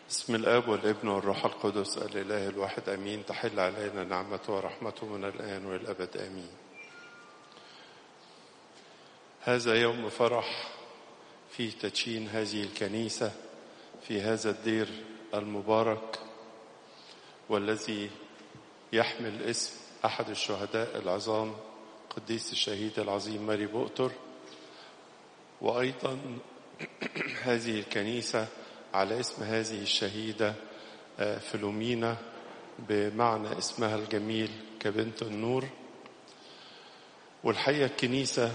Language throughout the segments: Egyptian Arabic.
بسم الاب والابن والروح القدس الاله الواحد امين تحل علينا نعمته ورحمته من الان والابد امين هذا يوم فرح في تدشين هذه الكنيسه في هذا الدير المبارك والذي يحمل اسم احد الشهداء العظام قديس الشهيد العظيم ماري بؤتر وايضا هذه الكنيسه على اسم هذه الشهيده فلومينا بمعنى اسمها الجميل كبنت النور والحقيقه الكنيسه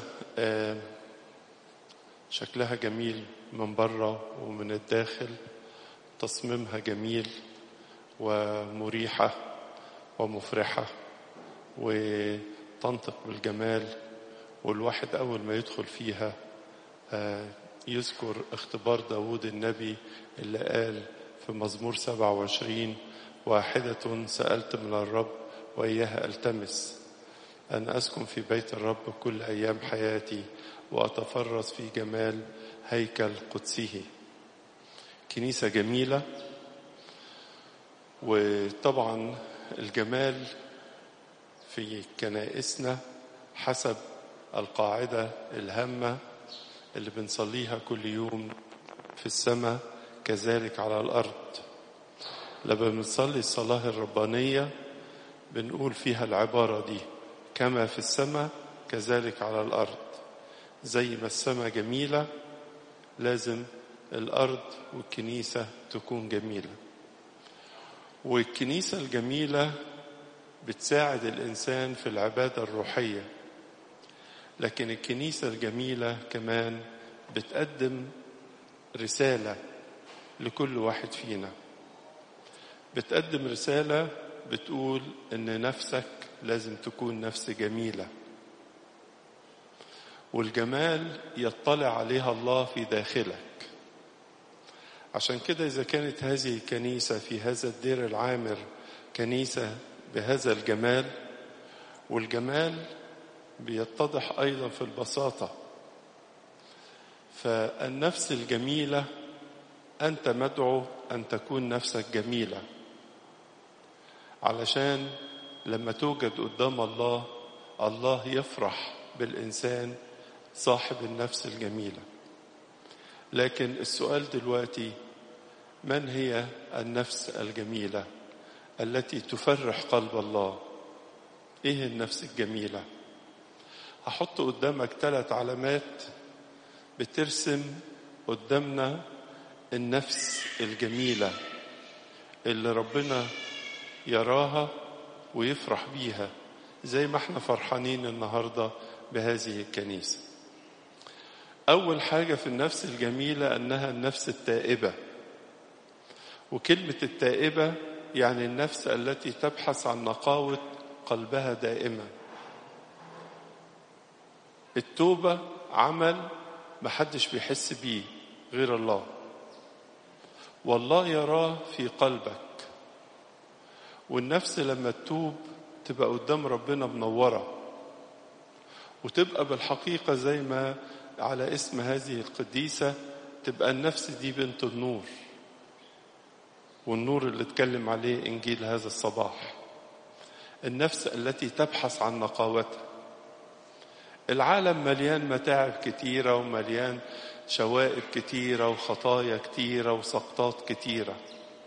شكلها جميل من بره ومن الداخل تصميمها جميل ومريحه ومفرحه وتنطق بالجمال والواحد اول ما يدخل فيها يذكر اختبار داود النبي اللي قال في مزمور 27 واحدة سألت من الرب وإياها ألتمس أن أسكن في بيت الرب كل أيام حياتي وأتفرس في جمال هيكل قدسه كنيسة جميلة وطبعا الجمال في كنائسنا حسب القاعدة الهامة اللي بنصليها كل يوم في السماء كذلك على الأرض لما بنصلي الصلاة الربانية بنقول فيها العبارة دي كما في السماء كذلك على الأرض زي ما السماء جميلة لازم الأرض والكنيسة تكون جميلة والكنيسة الجميلة بتساعد الإنسان في العبادة الروحية لكن الكنيسة الجميلة كمان بتقدم رسالة لكل واحد فينا بتقدم رسالة بتقول إن نفسك لازم تكون نفس جميلة والجمال يطلع عليها الله في داخلك عشان كده إذا كانت هذه الكنيسة في هذا الدير العامر كنيسة بهذا الجمال والجمال بيتضح ايضا في البساطه فالنفس الجميله انت مدعو ان تكون نفسك جميله علشان لما توجد قدام الله الله يفرح بالانسان صاحب النفس الجميله لكن السؤال دلوقتي من هي النفس الجميله التي تفرح قلب الله ايه النفس الجميله هحط قدامك ثلاث علامات بترسم قدامنا النفس الجميلة اللي ربنا يراها ويفرح بيها زي ما احنا فرحانين النهاردة بهذه الكنيسة أول حاجة في النفس الجميلة أنها النفس التائبة وكلمة التائبة يعني النفس التي تبحث عن نقاوة قلبها دائما التوبة عمل محدش بيحس بيه غير الله والله يراه في قلبك والنفس لما تتوب تبقى قدام ربنا منورة وتبقى بالحقيقة زي ما على اسم هذه القديسة تبقى النفس دي بنت النور والنور اللي اتكلم عليه إنجيل هذا الصباح النفس التي تبحث عن نقاوتها العالم مليان متاعب كتيرة ومليان شوائب كتيرة وخطايا كتيرة وسقطات كتيرة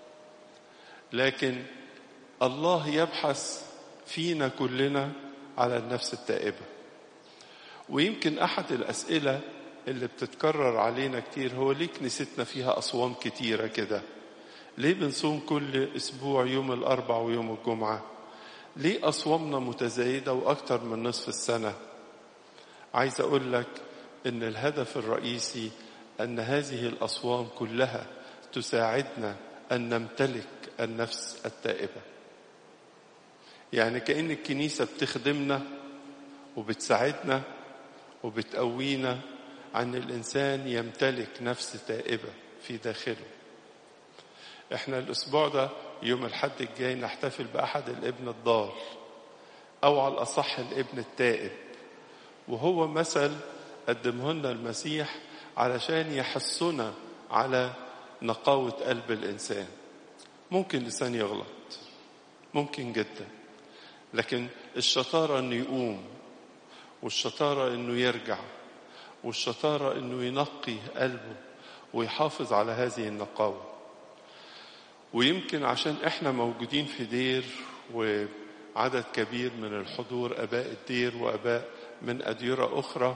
لكن الله يبحث فينا كلنا على النفس التائبة ويمكن أحد الأسئلة اللي بتتكرر علينا كتير هو ليه كنيستنا فيها أصوام كتيرة كده ليه بنصوم كل أسبوع يوم الأربع ويوم الجمعة ليه أصوامنا متزايدة وأكتر من نصف السنة عايز اقول لك ان الهدف الرئيسي ان هذه الاصوام كلها تساعدنا ان نمتلك النفس التائبه يعني كان الكنيسه بتخدمنا وبتساعدنا وبتقوينا عن الانسان يمتلك نفس تائبه في داخله احنا الاسبوع ده يوم الحد الجاي نحتفل باحد الابن الضال او على الاصح الابن التائب وهو مثل قدمه لنا المسيح علشان يحثنا على نقاوة قلب الإنسان ممكن الإنسان يغلط ممكن جدا لكن الشطارة إنه يقوم والشطارة إنه يرجع والشطارة إنه ينقي قلبه ويحافظ على هذه النقاوة ويمكن عشان إحنا موجودين في دير وعدد كبير من الحضور أباء الدير وأباء من أديرة أخرى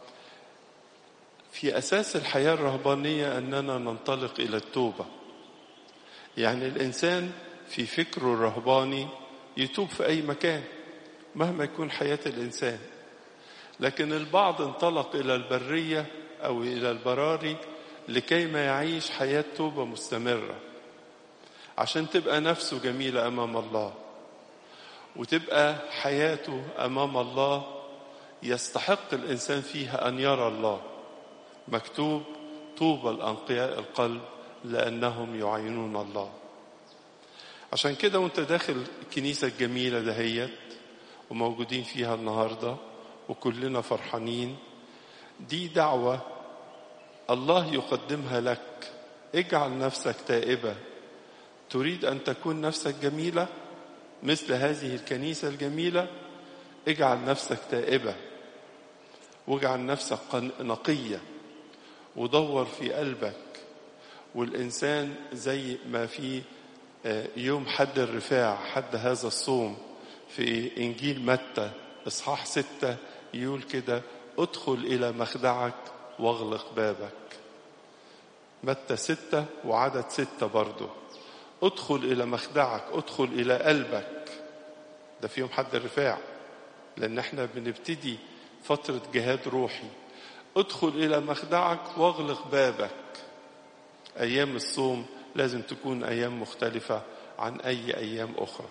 في أساس الحياة الرهبانية أننا ننطلق إلى التوبة يعني الإنسان في فكره الرهباني يتوب في أي مكان مهما يكون حياة الإنسان لكن البعض انطلق إلى البرية أو إلى البراري لكي ما يعيش حياة توبة مستمرة عشان تبقى نفسه جميلة أمام الله وتبقى حياته أمام الله يستحق الإنسان فيها أن يرى الله مكتوب طوبى الأنقياء القلب لأنهم يعينون الله عشان كده وانت داخل الكنيسة الجميلة دهيت وموجودين فيها النهاردة وكلنا فرحانين دي دعوة الله يقدمها لك اجعل نفسك تائبة تريد أن تكون نفسك جميلة مثل هذه الكنيسة الجميلة اجعل نفسك تائبة واجعل نفسك نقية ودور في قلبك والإنسان زي ما في يوم حد الرفاع حد هذا الصوم في إنجيل متى إصحاح ستة يقول كده ادخل إلى مخدعك واغلق بابك متى ستة وعدد ستة برضه ادخل إلى مخدعك ادخل إلى قلبك ده في يوم حد الرفاع لأن احنا بنبتدي فترة جهاد روحي ادخل إلى مخدعك واغلق بابك أيام الصوم لازم تكون أيام مختلفة عن أي أيام أخرى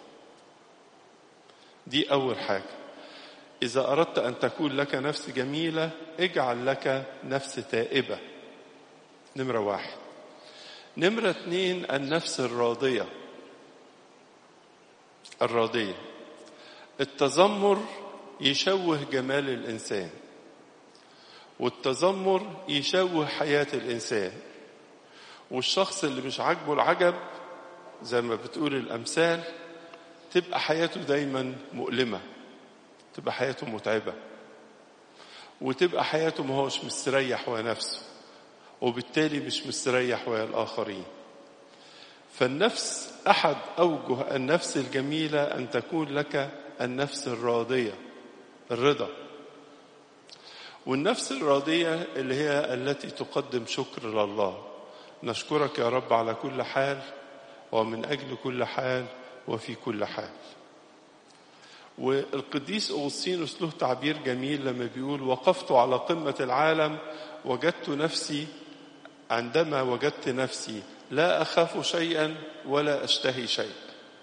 دي أول حاجة إذا أردت أن تكون لك نفس جميلة اجعل لك نفس تائبة نمرة واحد نمرة اتنين النفس الراضية الراضية التذمر يشوه جمال الإنسان والتذمر يشوه حياة الإنسان والشخص اللي مش عاجبه العجب زي ما بتقول الأمثال تبقى حياته دايما مؤلمة تبقى حياته متعبة وتبقى حياته ما هوش مستريح ويا نفسه وبالتالي مش مستريح ويا الآخرين فالنفس أحد أوجه النفس الجميلة أن تكون لك النفس الراضية الرضا والنفس الراضية اللي هي التي تقدم شكر لله نشكرك يا رب على كل حال ومن أجل كل حال وفي كل حال والقديس أوسطينوس له تعبير جميل لما بيقول وقفت على قمة العالم وجدت نفسي عندما وجدت نفسي لا أخاف شيئا ولا أشتهي شيء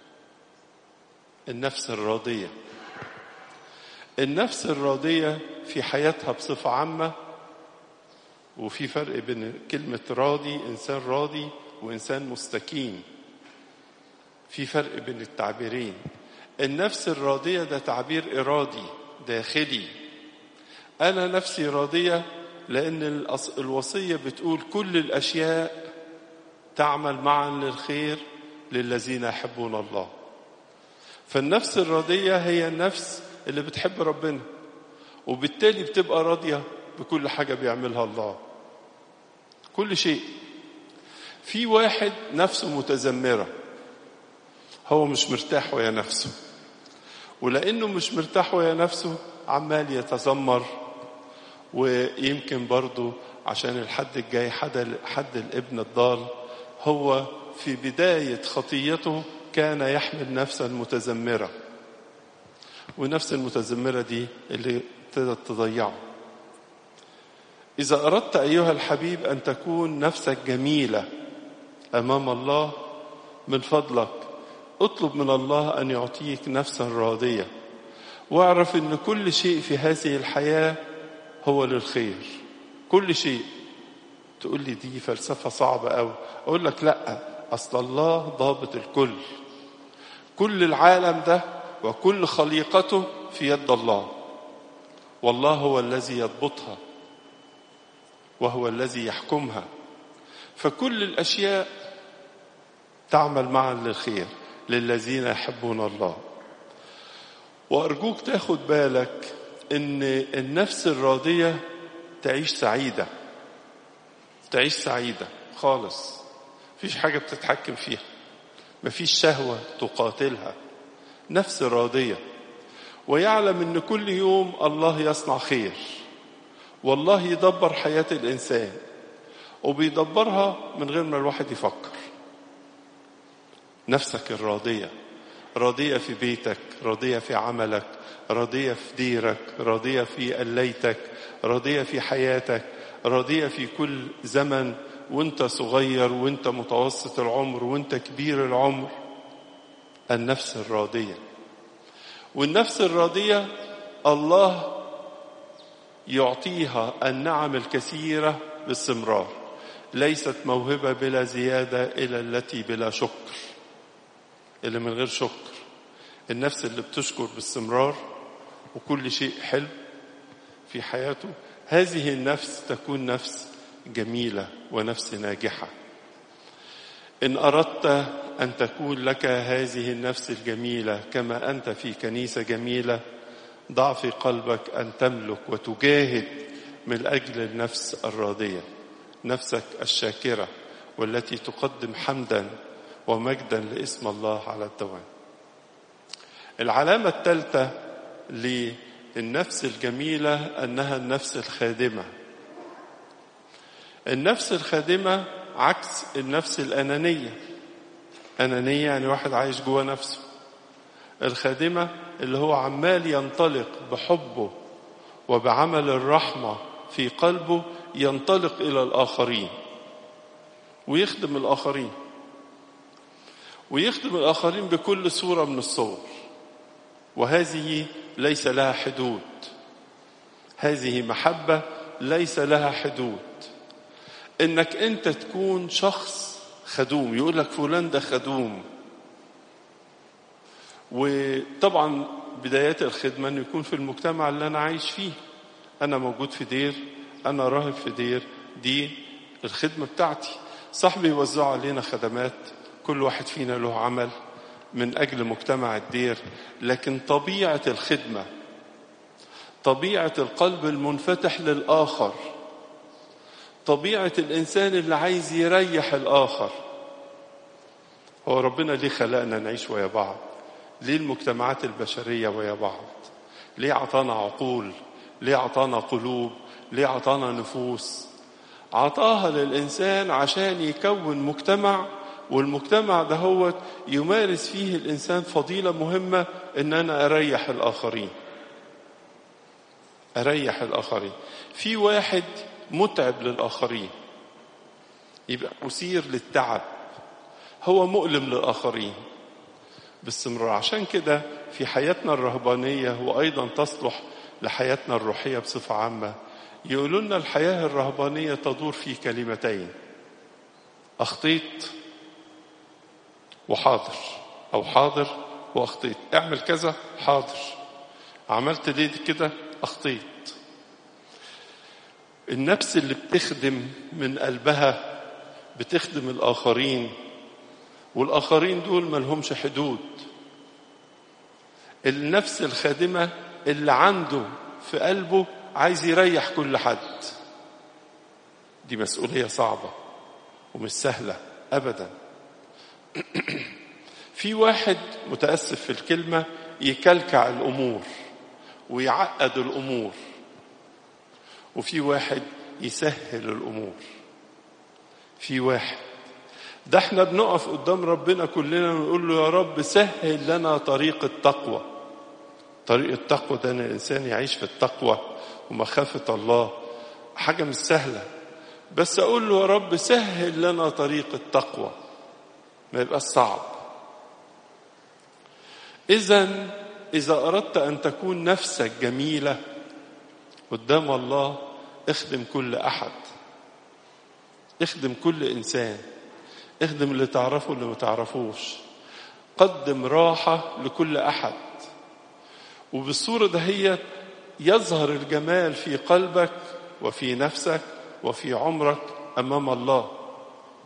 النفس الراضية النفس الراضية في حياتها بصفة عامة وفي فرق بين كلمة راضي إنسان راضي وإنسان مستكين في فرق بين التعبيرين النفس الراضية ده تعبير إرادي داخلي أنا نفسي راضية لأن الوصية بتقول كل الأشياء تعمل معا للخير للذين يحبون الله فالنفس الراضية هي النفس اللي بتحب ربنا وبالتالي بتبقى راضية بكل حاجة بيعملها الله كل شيء في واحد نفسه متذمرة هو مش مرتاح ويا نفسه ولأنه مش مرتاح ويا نفسه عمال يتذمر ويمكن برضه عشان الحد الجاي حد, حد الابن الضال هو في بداية خطيته كان يحمل نفسا متذمرة ونفس المتذمرة دي اللي ابتدت تضيعه إذا أردت أيها الحبيب أن تكون نفسك جميلة أمام الله من فضلك اطلب من الله أن يعطيك نفسا راضية واعرف أن كل شيء في هذه الحياة هو للخير كل شيء تقول لي دي فلسفة صعبة أوي أقول لك لا أصل الله ضابط الكل كل العالم ده وكل خليقته في يد الله والله هو الذي يضبطها وهو الذي يحكمها فكل الاشياء تعمل معا للخير للذين يحبون الله وارجوك تاخد بالك ان النفس الراضيه تعيش سعيده تعيش سعيده خالص مفيش حاجه بتتحكم فيها مفيش شهوه تقاتلها نفس راضيه ويعلم ان كل يوم الله يصنع خير والله يدبر حياه الانسان وبيدبرها من غير ما الواحد يفكر نفسك الراضيه راضيه في بيتك راضيه في عملك راضيه في ديرك راضيه في قليتك راضيه في حياتك راضيه في كل زمن وانت صغير وانت متوسط العمر وانت كبير العمر النفس الراضيه والنفس الراضيه الله يعطيها النعم الكثيره باستمرار ليست موهبه بلا زياده الى التي بلا شكر اللي من غير شكر النفس اللي بتشكر باستمرار وكل شيء حلو في حياته هذه النفس تكون نفس جميله ونفس ناجحه ان اردت ان تكون لك هذه النفس الجميله كما انت في كنيسه جميله ضع في قلبك ان تملك وتجاهد من اجل النفس الراضيه نفسك الشاكره والتي تقدم حمدا ومجدا لاسم الله على الدوام العلامه الثالثه للنفس الجميله انها النفس الخادمه النفس الخادمه عكس النفس الانانيه انانيه يعني واحد عايش جوه نفسه الخادمه اللي هو عمال ينطلق بحبه وبعمل الرحمه في قلبه ينطلق الى الاخرين ويخدم الاخرين ويخدم الاخرين بكل صوره من الصور وهذه ليس لها حدود هذه محبه ليس لها حدود انك انت تكون شخص خدوم يقول لك فلان ده خدوم وطبعا بدايات الخدمه انه يكون في المجتمع اللي انا عايش فيه انا موجود في دير انا راهب في دير دي الخدمه بتاعتي صاحبي يوزعوا علينا خدمات كل واحد فينا له عمل من اجل مجتمع الدير لكن طبيعه الخدمه طبيعه القلب المنفتح للاخر طبيعه الانسان اللي عايز يريح الاخر هو ربنا ليه خلقنا نعيش ويا بعض ليه المجتمعات البشريه ويا بعض ليه عطانا عقول ليه عطانا قلوب ليه عطانا نفوس عطاها للإنسان عشان يكون مجتمع والمجتمع ده هو يمارس فيه الإنسان فضيلة مهمة إن أنا أريح الآخرين أريح الآخرين في واحد متعب للآخرين يبقى مثير للتعب هو مؤلم للآخرين باستمرار عشان كده في حياتنا الرهبانية وأيضا تصلح لحياتنا الروحية بصفة عامة يقولوا لنا الحياة الرهبانية تدور في كلمتين أخطيت وحاضر أو حاضر وأخطيت اعمل كذا حاضر عملت ليه كده أخطيت النفس اللي بتخدم من قلبها بتخدم الآخرين والآخرين دول ملهمش حدود النفس الخادمة اللي عنده في قلبه عايز يريح كل حد دي مسؤولية صعبة ومش سهلة أبدا في واحد متأسف في الكلمة يكلكع الأمور ويعقد الأمور وفي واحد يسهل الأمور في واحد ده احنا بنقف قدام ربنا كلنا ونقول له يا رب سهل لنا طريق التقوى طريق التقوى ده ان الانسان يعيش في التقوى ومخافة الله حاجة مش سهلة بس أقول له يا رب سهل لنا طريق التقوى ما يبقاش صعب إذا إذا أردت أن تكون نفسك جميلة قدام الله اخدم كل أحد اخدم كل إنسان اخدم اللي تعرفه واللي ما تعرفوش قدم راحة لكل أحد وبالصورة دهيت يظهر الجمال في قلبك وفي نفسك وفي عمرك امام الله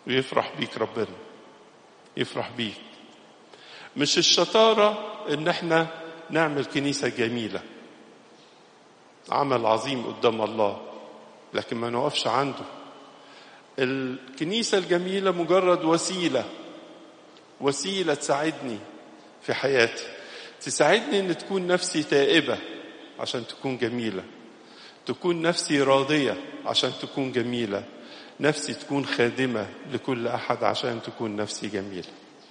ويفرح بيك ربنا يفرح بيك مش الشطارة ان احنا نعمل كنيسة جميلة عمل عظيم قدام الله لكن ما نقفش عنده الكنيسة الجميلة مجرد وسيلة وسيلة تساعدني في حياتي تساعدني ان تكون نفسي تائبة عشان تكون جميلة تكون نفسي راضية عشان تكون جميلة نفسي تكون خادمة لكل أحد عشان تكون نفسي جميلة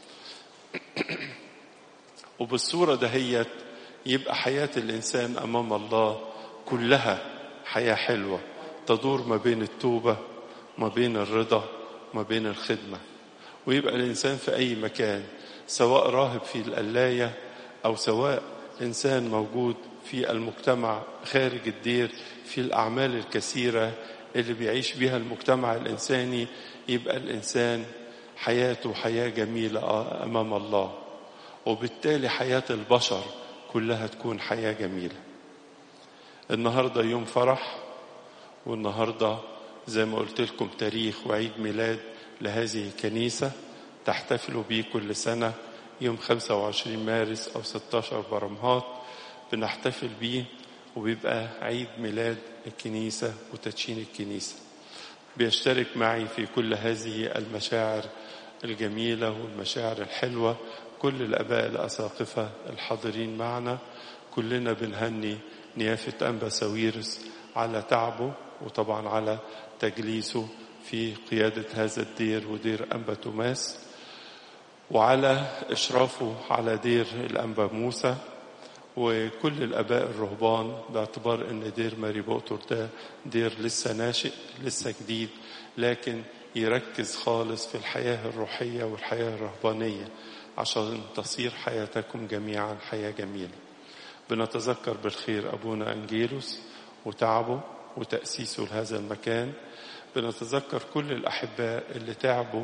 وبالصورة دهيت يبقى حياة الإنسان أمام الله كلها حياة حلوة تدور ما بين التوبة ما بين الرضا ما بين الخدمة ويبقى الإنسان في أي مكان سواء راهب في القلاية أو سواء إنسان موجود في المجتمع خارج الدير في الأعمال الكثيرة اللي بيعيش بها المجتمع الإنساني يبقى الإنسان حياته حياة جميلة أمام الله وبالتالي حياة البشر كلها تكون حياة جميلة النهاردة يوم فرح والنهاردة زي ما قلت لكم تاريخ وعيد ميلاد لهذه الكنيسة تحتفلوا بيه كل سنة يوم 25 مارس أو 16 برمهات بنحتفل بيه وبيبقى عيد ميلاد الكنيسة وتدشين الكنيسة بيشترك معي في كل هذه المشاعر الجميلة والمشاعر الحلوة كل الآباء الأساقفة الحاضرين معنا كلنا بنهني نيافة أنبا ساويرس على تعبه وطبعا على تجليسه في قيادة هذا الدير ودير أنبا توماس وعلى إشرافه على دير الأنبا موسى وكل الآباء الرهبان باعتبار أن دير ماري بؤتر ده دير لسه ناشئ لسه جديد لكن يركز خالص في الحياة الروحية والحياة الرهبانية عشان تصير حياتكم جميعا حياة جميلة بنتذكر بالخير أبونا أنجيلوس وتعبه وتأسيسه لهذا المكان بنتذكر كل الأحباء اللي تعبوا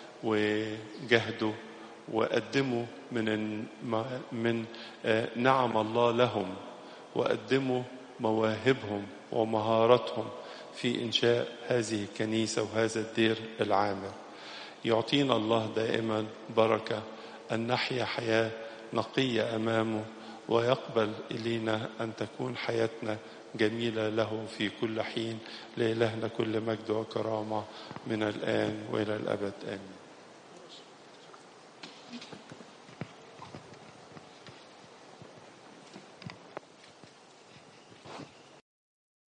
وجهدوا وقدموا من من نعم الله لهم وقدموا مواهبهم ومهاراتهم في إنشاء هذه الكنيسة وهذا الدير العامر يعطينا الله دائما بركة أن نحيا حياة نقية أمامه ويقبل إلينا أن تكون حياتنا جميلة له في كل حين لإلهنا كل مجد وكرامة من الآن وإلى الأبد آمين